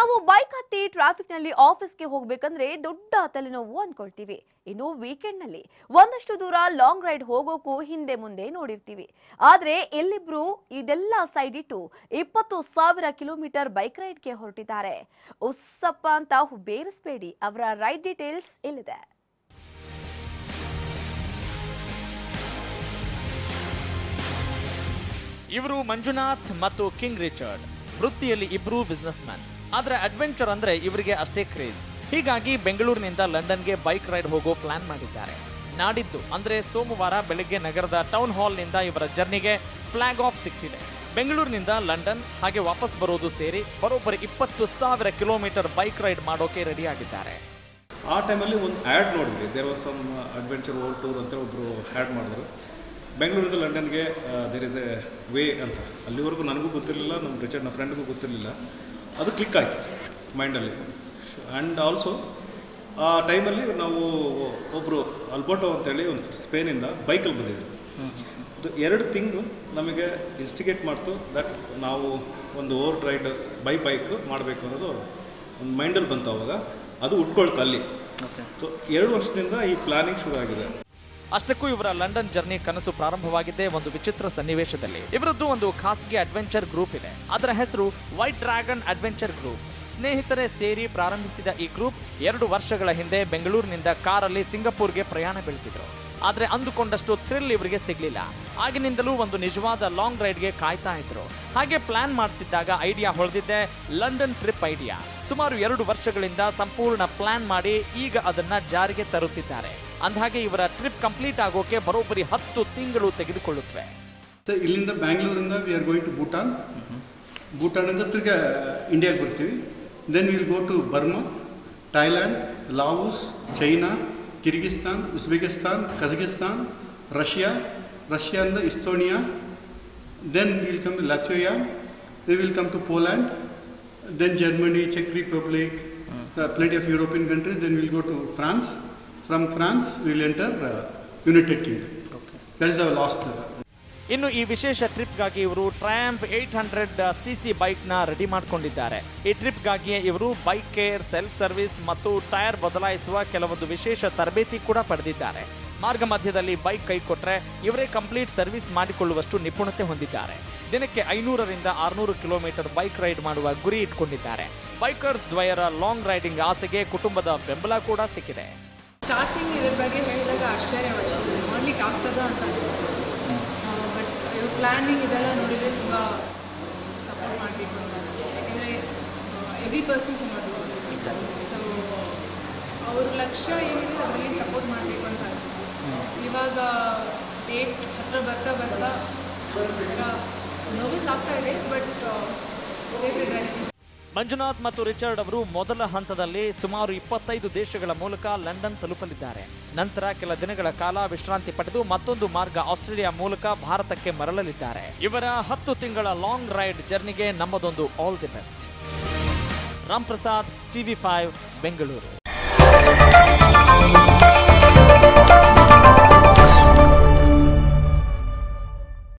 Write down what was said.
ನಾವು ಬೈಕ್ ಹತ್ತಿ ಟ್ರಾಫಿಕ್ ನಲ್ಲಿ ಆಫೀಸ್ಗೆ ಹೋಗ್ಬೇಕಂದ್ರೆ ದೊಡ್ಡ ತಲೆನೋವು ಅನ್ಕೊಳ್ತೀವಿ ಇನ್ನು ವೀಕೆಂಡ್ ನಲ್ಲಿ ಒಂದಷ್ಟು ದೂರ ಲಾಂಗ್ ರೈಡ್ ಹೋಗೋಕು ಹಿಂದೆ ಮುಂದೆ ನೋಡಿರ್ತೀವಿ ಆದ್ರೆ ಇಲ್ಲಿಬ್ರು ಇದೆಲ್ಲ ಸೈಡ್ ಇಟ್ಟು ಇಪ್ಪತ್ತು ಸಾವಿರ ಕಿಲೋಮೀಟರ್ ಬೈಕ್ ರೈಡ್ಗೆ ಹೊರಟಿದ್ದಾರೆ ಉಸ್ಸಪ್ಪ ಅಂತ ಬೇರಿಸ್ಬೇಡಿ ಅವರ ರೈಡ್ ಡೀಟೇಲ್ಸ್ ಇಲ್ಲಿದೆ ಇವರು ಮಂಜುನಾಥ್ ಮತ್ತು ಕಿಂಗ್ ರಿಚರ್ಡ್ ವೃತ್ತಿಯಲ್ಲಿ ಇಬ್ರು ಬಿಸ್ನೆಸ್ ಮ್ಯಾನ್ ಆದ್ರೆ ಅಡ್ವೆಂಚರ್ ಅಂದ್ರೆ ಇವರಿಗೆ ಅಷ್ಟೇ ಕ್ರೇಜ್ ಹೀಗಾಗಿ ಬೆಂಗಳೂರಿನಿಂದ ಲಂಡನ್ಗೆ ಬೈಕ್ ರೈಡ್ ಹೋಗೋ ಪ್ಲಾನ್ ಮಾಡಿದ್ದಾರೆ ನಾಡಿದ್ದು ಅಂದ್ರೆ ಸೋಮವಾರ ಬೆಳಗ್ಗೆ ನಗರದ ಟೌನ್ ಹಾಲ್ನಿಂದ ಇವರ ಜರ್ನಿಗೆ ಫ್ಲಾಗ್ ಆಫ್ ಸಿಗ್ತಿದೆ ಬೆಂಗಳೂರಿನಿಂದ ಲಂಡನ್ ಹಾಗೆ ವಾಪಸ್ ಬರೋದು ಸೇರಿ ಬರೋಬ್ಬರಿ ಇಪ್ಪತ್ತು ಸಾವಿರ ಕಿಲೋಮೀಟರ್ ಬೈಕ್ ರೈಡ್ ಮಾಡೋಕೆ ರೆಡಿಯಾಗಿದ್ದಾರೆ ಆ ಟೈಮಲ್ಲಿ ಒಂದು ಆ್ಯಡ್ ನೋಡಿದ್ವಿ there was some adventure world tour ಅಂತ ಒಬ್ಬರು ಆ್ಯಡ್ ಮಾಡಿದ್ರು ಬೆಂಗಳೂರಿಂದ ಲಂಡನ್ಗೆ ದೇರ್ ಇಸ್ ಎ ವೇ ಅಂತ ಅಲ್ಲಿವರೆಗೂ ನನಗೂ ಗೊತ್ತಿರಲಿಲ್ಲ ನಮ್ಮ ರಿಚರ್ಡ್ ನನ್ನ ಫ್ರೆಂಡ್ಗೂ ಗೊತ್ತಿರಲಿಲ್ಲ ಅದು ಕ್ಲಿಕ್ ಆಯಿತು ಮೈಂಡಲ್ಲಿ ಆ್ಯಂಡ್ ಆಲ್ಸೋ ಆ ಟೈಮಲ್ಲಿ ನಾವು ಒಬ್ಬರು ಅಲ್ಬೋಟೋ ಅಂತೇಳಿ ಒಂದು ಸ್ಪೇನಿಂದ ಬೈಕಲ್ಲಿ ಬಂದಿದ್ದರು ಅದು ಎರಡು ತಿಂಗಳು ನಮಗೆ ಇನ್ಸ್ಟಿಗೇಟ್ ಮಾಡ್ತು ದಟ್ ನಾವು ಒಂದು ಓವರ್ ರೈಡ್ ಬೈ ಬೈಕ್ ಮಾಡಬೇಕು ಅನ್ನೋದು ಒಂದು ಮೈಂಡಲ್ಲಿ ಬಂತು ಅವಾಗ ಅದು ಉಟ್ಕೊಳ್ತು ಅಲ್ಲಿ ಸೊ ಎರಡು ವರ್ಷದಿಂದ ಈ ಪ್ಲಾನಿಂಗ್ ಶುರು ಆಗಿದೆ ಅಷ್ಟಕ್ಕೂ ಇವರ ಲಂಡನ್ ಜರ್ನಿ ಕನಸು ಪ್ರಾರಂಭವಾಗಿದ್ದೇ ಒಂದು ವಿಚಿತ್ರ ಸನ್ನಿವೇಶದಲ್ಲಿ ಇವರದ್ದು ಒಂದು ಖಾಸಗಿ ಅಡ್ವೆಂಚರ್ ಗ್ರೂಪ್ ಇದೆ ಅದರ ಹೆಸರು ವೈಟ್ ಡ್ರ್ಯಾಗನ್ ಅಡ್ವೆಂಚರ್ ಗ್ರೂಪ್ ಸ್ನೇಹಿತರೇ ಸೇರಿ ಪ್ರಾರಂಭಿಸಿದ ಈ ಗ್ರೂಪ್ ಎರಡು ವರ್ಷಗಳ ಹಿಂದೆ ಬೆಂಗಳೂರಿನಿಂದ ಕಾರಲ್ಲಿ ಸಿಂಗಪೂರ್ಗೆ ಪ್ರಯಾಣ ಬೆಳೆಸಿದ್ರು ಆದ್ರೆ ಅಂದುಕೊಂಡಷ್ಟು ಥ್ರಿಲ್ ಇವರಿಗೆ ಸಿಗ್ಲಿಲ್ಲ ಆಗಿನಿಂದಲೂ ಒಂದು ನಿಜವಾದ ಲಾಂಗ್ ರೈಡ್ಗೆ ಕಾಯ್ತಾ ಇದ್ರು ಹಾಗೆ ಪ್ಲಾನ್ ಮಾಡ್ತಿದ್ದಾಗ ಐಡಿಯಾ ಹೊಳೆದಿದ್ದೆ ಲಂಡನ್ ಟ್ರಿಪ್ ಐಡಿಯಾ ಸುಮಾರು ಎರಡು ವರ್ಷಗಳಿಂದ ಸಂಪೂರ್ಣ ಪ್ಲಾನ್ ಮಾಡಿ ಈಗ ಅದನ್ನ ಜಾರಿಗೆ ತರುತ್ತಿದ್ದಾರೆ ಅಂದಹಾಗೆ ಇವರ ಟ್ರಿಪ್ ಕಂಪ್ಲೀಟ್ ಆಗೋಕೆ ಬರೋಬ್ಬರಿ ಹತ್ತು ತಿಂಗಳು ತೆಗೆದುಕೊಳ್ಳುತ್ತವೆ ಸೊ ಇಲ್ಲಿಂದ ಬ್ಯಾಂಗ್ಳೂರಿಂದ we are going to Bhutan ಭೂಟಾನಿಂದ ತಿರ್ಗಾ ಇಂಡಿಯಾಗೆ ಬರ್ತೀವಿ then will go to Burma Thailand Laos China Kyrgyzstan Uzbekistan Kazakhstan Russia ರಷ್ಯಾದಿಂದ Estonia then will come Latvia we will come to Poland then Germany ಚೆಕ್ Republic plenty of European countries then will go to France from France will enter United Kingdom that is our last ಇನ್ನು ಈ ವಿಶೇಷ ಟ್ರಿಪ್ಗಾಗಿ ಇವರು Triumph eight hundred C C ಬೈಕ್ನ ready ಮಾಡಿಕೊಂಡಿದ್ದಾರೆ ಈ ಟ್ರಿಪ್ಗಾಗಿಯೇ ಇವರು ಬೈಕ್ ಕೇರ್ ಸೆಲ್ಫ್ ಸರ್ವಿಸ್ ಮತ್ತು ಟೈರ್ ಬದಲಾಯಿಸುವ ಕೆಲವೊಂದು ವಿಶೇಷ ತರಬೇತಿ ಕೂಡ ಪಡೆದಿದ್ದಾರೆ ಮಾರ್ಗ ಮಧ್ಯದಲ್ಲಿ ಬೈಕ್ ಕೈ ಕೊಟ್ರೆ ಇವರೇ ಕಂಪ್ಲೀಟ್ ಸರ್ವಿಸ್ ಮಾಡಿಕೊಳ್ಳುವಷ್ಟು ನಿಪುಣತೆ ಹೊಂದಿದ್ದಾರೆ ದಿನಕ್ಕೆ ಐನೂರರಿಂದ ಆರುನೂರು ಕಿಲೋಮೀಟರ್ ಬೈಕ್ ರೈಡ್ ಮಾಡುವ ಗುರಿ ಇಟ್ಕೊಂಡಿದ್ದಾರೆ ಬೈಕರ್ಸ್ ದ್ವಯರ ಲಾಂಗ್ ರೈಡಿಂಗ್ ಆಸೆಗೆ ಕುಟುಂಬದ ಬೆಂಬಲ ಕೂಡ ಸಿಕ್ಕಿದೆ ಸ್ಟಾರ್ಟಿಂಗ್ ಇದ್ರ ಬಗ್ಗೆ ಹೇಳಿದಾಗ ಆಶ್ಚರ್ಯವಾಯಿತು ಮಾಡ್ಲಿಕ್ಕೆ ಆಗ್ತದ ಅಂತ ಬಟ್ ಇವ್ರ ಪ್ಲ್ಯಾನಿಂಗ್ ಇದೆಲ್ಲ ನೋಡಿದರೆ ತುಂಬ ಸಪೋರ್ಟ್ ಮಾಡಬೇಕು ಅಂತ ಅನ್ಸುತ್ತೆ ಯಾಕೆಂದರೆ ಎವ್ರಿ ಪರ್ಸನ್ ತುಂಬ ಸೊ ಅವ್ರ ಲಕ್ಷ್ಯ ಏನಿದೆ ಅದರಲ್ಲಿ ಸಪೋರ್ಟ್ ಮಾಡಬೇಕು ಅಂತ ಅನ್ಸುತ್ತೆ ಇವಾಗ ಡೇಟ್ ಹತ್ರ ಬರ್ತಾ ಬರ್ತಾ ನೋವಿಸ್ ಆಗ್ತಾ ಇದೆ ಬಟ್ ಮಂಜುನಾಥ್ ಮತ್ತು ರಿಚರ್ಡ್ ಅವರು ಮೊದಲ ಹಂತದಲ್ಲಿ ಸುಮಾರು ಇಪ್ಪತ್ತೈದು ದೇಶಗಳ ಮೂಲಕ ಲಂಡನ್ ತಲುಪಲಿದ್ದಾರೆ ನಂತರ ಕೆಲ ದಿನಗಳ ಕಾಲ ವಿಶ್ರಾಂತಿ ಪಡೆದು ಮತ್ತೊಂದು ಮಾರ್ಗ ಆಸ್ಟ್ರೇಲಿಯಾ ಮೂಲಕ ಭಾರತಕ್ಕೆ ಮರಳಲಿದ್ದಾರೆ ಇವರ ಹತ್ತು ತಿಂಗಳ ಲಾಂಗ್ ರೈಡ್ ಜರ್ನಿಗೆ ನಮ್ಮದೊಂದು all the best Ram Prasad TV five Bengaluru